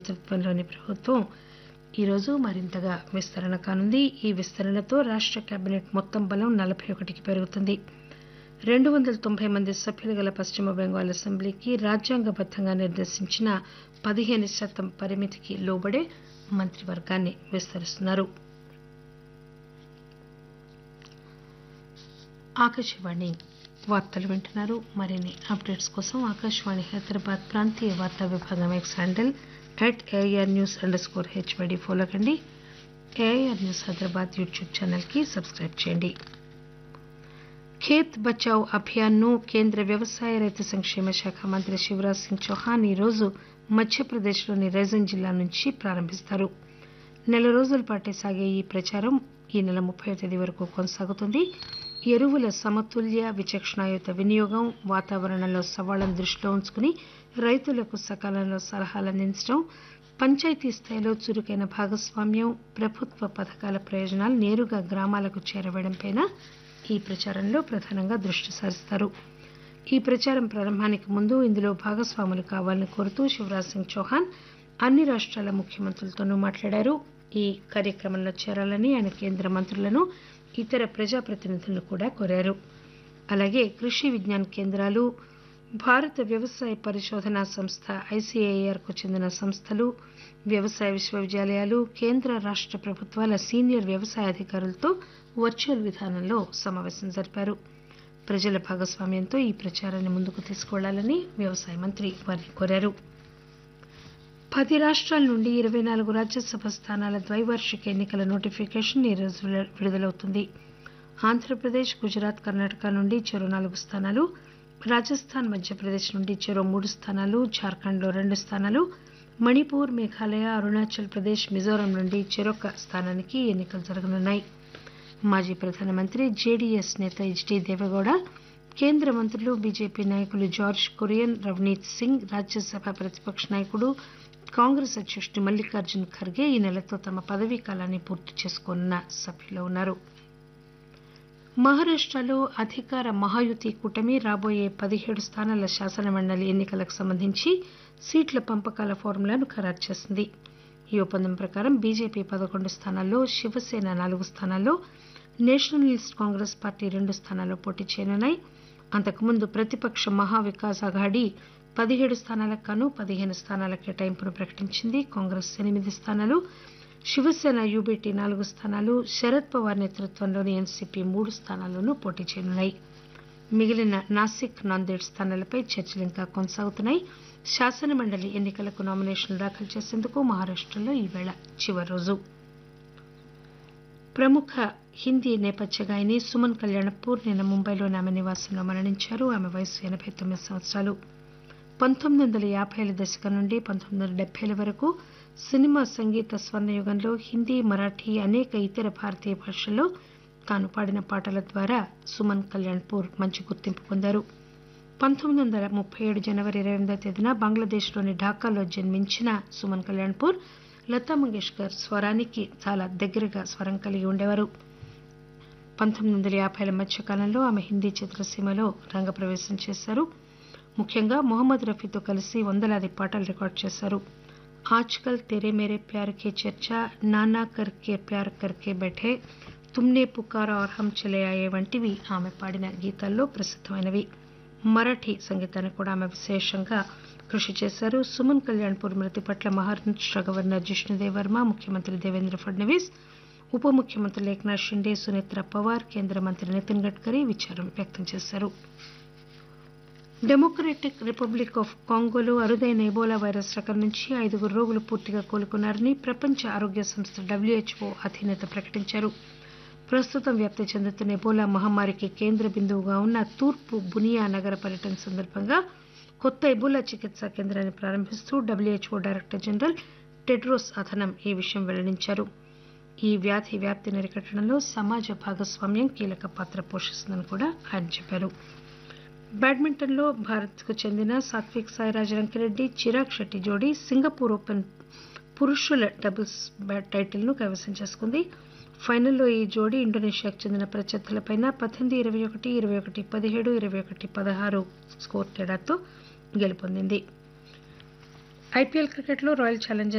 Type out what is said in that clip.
నేతృత్వంలోని ప్రభుత్వం ఈరోజు మరింతగా విస్తరణ కానుంది ఈ విస్తరణతో రాష్ట కేబినెట్ మొత్తం బలం నలబై ఒకటికి పెరుగుతుంది రెండు వందల తొంభై మంది సభ్యులు గల పశ్చిమ బెంగాల్ అసెంబ్లీకి రాజ్యాంగబద్దంగా నిర్దేశించిన పదిహేను శాతం పరిమితికి లోబడే మంత్రివర్గాన్ని విస్తరిస్తున్నారు ఆకాశవాణి వార్తలు వింటున్నారు మరిన్ని అప్డేట్స్ కోసం ఆకాశవాణి హైదరాబాద్ ప్రాంతీయ వార్తా విభాగం X handle at AIR news underscore HYD follow కండి ఏఐఆర్ న్యూస్ హైదరాబాద్ యూట్యూబ్ ఛానల్కి సబ్స్క్రైబ్ చేయండి ఖేత్ బచావ్ అభియాన్ను కేంద్ర వ్యవసాయ రైతు సంక్షేమ శాఖ మంత్రి శివరాజ్ సింగ్ చౌహాన్ ఈరోజు మధ్యప్రదేశ్లోని రైజన్ జిల్లా నుంచి ప్రారంభిస్తారు నెల రోజుల పాటు సాగే ఈ ప్రచారం ఈ నెల ముప్పై తేదీ వరకు కొనసాగుతుంది ఎరువుల సమతుల్య విచక్షణాయుత వినియోగం వాతావరణంలో సవాళ్లను దృష్టిలో ఉంచుకుని రైతులకు సకాలంలో సలహాలు అందించడం పంచాయతీ స్థాయిలో చురుకైన భాగస్వామ్యం ప్రభుత్వ పథకాల ప్రయోజనాలు నేరుగా గ్రామాలకు చేరవేయడంపై ఈ ప్రచారంలో ప్రధానంగా దృష్టి సారిస్తారు ఈ ప్రచారం ప్రారంభానికి ముందు ఇందులో భాగస్వాములు కావాలని కోరుతూ శివరాజ్ సింగ్ చౌహాన్ అన్ని రాష్టాల ముఖ్యమంత్రులతోనూ మాట్లాడారు ఈ కార్యక్రమంలో చేరాలని ఆయన కేంద్ర మంత్రులను ఇతర ప్రజాప్రతినిధులను కూడా కోరారు అలాగే కృషి విజ్ఞాన కేంద్రాలు భారత వ్యవసాయ పరిశోధనా సంస్థ ఐసీఏఆర్ కు చెందిన సంస్థలు వ్యవసాయ విశ్వవిద్యాలయాలు కేంద్ర రాష్ట ప్రభుత్వాల సీనియర్ వ్యవసాయ అధికారులతో వర్చువల్ విధానంలో సమావేశం జరిపారు ప్రజల భాగస్వామ్యంతో ఈ ప్రచారాన్ని ముందుకు తీసుకువెళ్లాలని వ్యవసాయ మంత్రి వారిని కోరారు పది రాష్టాల నుండి ఇరవై నాలుగు రాజ్యసభ స్థానాల ద్వైవార్షిక ఎన్నికల నోటిఫికేషన్ ఈ రోజు విడుదలవుతుంది ఆంధ్రప్రదేశ్ గుజరాత్ కర్ణాటక నుండి చెరో నాలుగు స్థానాలు రాజస్థాన్ మధ్యప్రదేశ్ నుండి చెరో మూడు స్థానాలు జార్ఖండ్లో రెండు స్థానాలు మణిపూర్ మేఘాలయ అరుణాచల్ ప్రదేశ్ మిజోరాం నుండి చెరొక స్థానానికి ఎన్నికలు జరగనున్నాయి మాజీ ప్రధానమంత్రి జేడీఎస్ నేత హెచ్డీ దేవగౌడ కేంద్ర మంత్రులు బీజేపీ నాయకులు జార్జ్ కురియన్ రవనీత్ సింగ్ రాజ్యసభ ప్రతిపక్ష నాయకుడు కాంగ్రెస్ అధ్యకుడు మల్లికార్జున్ ఖర్గే ఈ నెలతో తమ పదవీ కాలాన్ని పూర్తి చేసుకోనున్న సభ్యులు ఉన్నారు మహారాష్టలో అధికార మహాయుతి కూటమి రాబోయే పదిహేడు స్థానాల శాసనమండలి ఎన్నికలకు సంబంధించి సీట్ల పంపకాల ఫార్ములాను ఖరారు చేసింది ఈ ఒప్పందం ప్రకారం బీజేపీ పదకొండు స్థానాల్లో శివసేన నాలుగు స్థానాల్లో నేషనలిస్ట్ కాంగ్రెస్ పార్టీ రెండు స్థానాల్లో పోటీ చేయనున్నాయి అంతకుముందు ప్రతిపక్ష మహావికాస్ అఘాడీ పదిహేడు స్థానాలకు గాను పదిహేను స్థానాల కేటాయింపును ప్రకటించింది కాంగ్రెస్ ఎనిమిది స్థానాలు శివసేన యూబీటీ నాలుగు స్థానాలు శరద్ పవార్ నేతృత్వంలోని ఎన్సీపీ మూడు స్థానాల్లోనూ పోటీ చేయనున్నాయి మిగిలిన నాసిక్ నాందేడ్ స్థానాలపై చర్చలు ఇంకా కొనసాగుతున్నాయి శాసనమండలి ఎన్నికలకు నామినేషన్లు దాఖలు చేసేందుకు మహారాష్టలో ఈవేళ చివరి రోజు ప్రముఖ హిందీ నేపథ్య గాయని సుమన్ కళ్యాణపూర్ నిన్న ముంబైలోని ఆమె నివాసంలో మరణించారు ఆమె వయసు ఎనబై తొమ్మిది సంవత్సరాలు పంతొమ్మిది వందల యాభైల దశకం నుండి పంతొమ్మిది వందల డెబ్బైల వరకు సినిమా సంగీత స్వర్ణయుగంలో హిందీ మరాఠీ అనేక ఇతర భారతీయ భాషల్లో తాను పాడిన పాటల ద్వారా సుమన్ కళ్యాణ్పూర్ మంచి గుర్తింపు పొందారు పంతొమ్మిది వందల ముప్పై ఏడు జనవరి ఇరవై ఎనిమిదో తేదీన బంగ్లాదేశ్లోని ఢాకాలో జన్మించిన సుమన్ కళ్యాణ్పూర్ లతా మంగేష్కర్ స్వరానికి చాలా దగ్గరగా స్వరం కలిగి ఉండేవారు పంతొమ్మిది వందల యాభైల మధ్యకాలంలో ఆమె హిందీ చిత్రసీమలో రంగప్రవేశం చేశారు ముఖ్యంగా మొహమ్మద్ రఫీతో కలిసి వందలాది పాటలు రికార్డు చేశారు ఆజ్కల్ తెరే మేరే ప్యార్ కే చర్చా నానా కర్కే ప్యార్ కర్కే బెఠే తుమ్నే పుకారా और हम చలే ఆయే వంటివి ఆమె పాడిన గీతాల్లో ప్రసిద్ధమైనవి మరాఠీ సంగీతానికి కూడా ఆమె విశేషంగా కృషి చేశారు సుమన్ కళ్యాణ్పూర్ మృతి పట్ల మహారాష్ట గవర్నర్ జిష్ణుదేవ్ వర్మ ముఖ్యమంత్రి దేవేంద్ర ఫడ్నవీస్ ఉప ముఖ్యమంత్రి ఏక్నాథ్ షిండే సునేత్ర పవార్ కేంద్ర మంత్రి నితిన్ గడ్కరీ విచారం వ్యక్తం చేశారు డెమోక్రటిక్ రిపబ్లిక్ ఆఫ్ కాంగోలో అరుదైన ఎబోలా వైరస్ రకం నుంచి ఐదుగురు రోగులు పూర్తిగా కోలుకున్నారని ప్రపంచ ఆరోగ్య సంస్థ డబ్ల్యూహెచ్ఓ అధినేత ప్రకటించారు ప్రస్తుతం వ్యాప్తి చెందుతున్న ఎబోలా మహమ్మారికి కేంద్ర బిందువుగా ఉన్న తూర్పు బునియా నగర పర్యటన సందర్భంగా కొత్త ఎబోలా చికిత్సా కేంద్రాన్ని ప్రారంభిస్తూ WHO director general Tedros Adhanom ఈ విషయం వెల్లడించారు ఈ వ్యాధి వ్యాప్తిని అరికట్టడంలో సమాజ భాగస్వామ్యం కీలక పాత్ర పోషిస్తుందని కూడా ఆయన చెప్పారు బ్యాడ్మింటన్లో భారత్కు చెందిన సాత్విక్ సాయిరాజ్ రంకిరెడ్డి చిరాగ్ షెట్టి జోడీ సింగపూర్ ఓపెన్ పురుషుల డబుల్స్ టైటిల్ను కైవసం చేసుకుంది ఫైనల్లో ఈ జోడీ ఇండోనేషియాకు చెందిన ప్రత్యర్థులపై పద్దెనిమిది ఇరవై ఒకటి ఇరవై ఒకటి పదిహేడు ఇరవై ఒకటి పదహారు స్కోర్ తేడాతో గెలుపొందింది ఐపీఎల్ క్రికెట్లో రాయల్ ఛాలెంజర్స్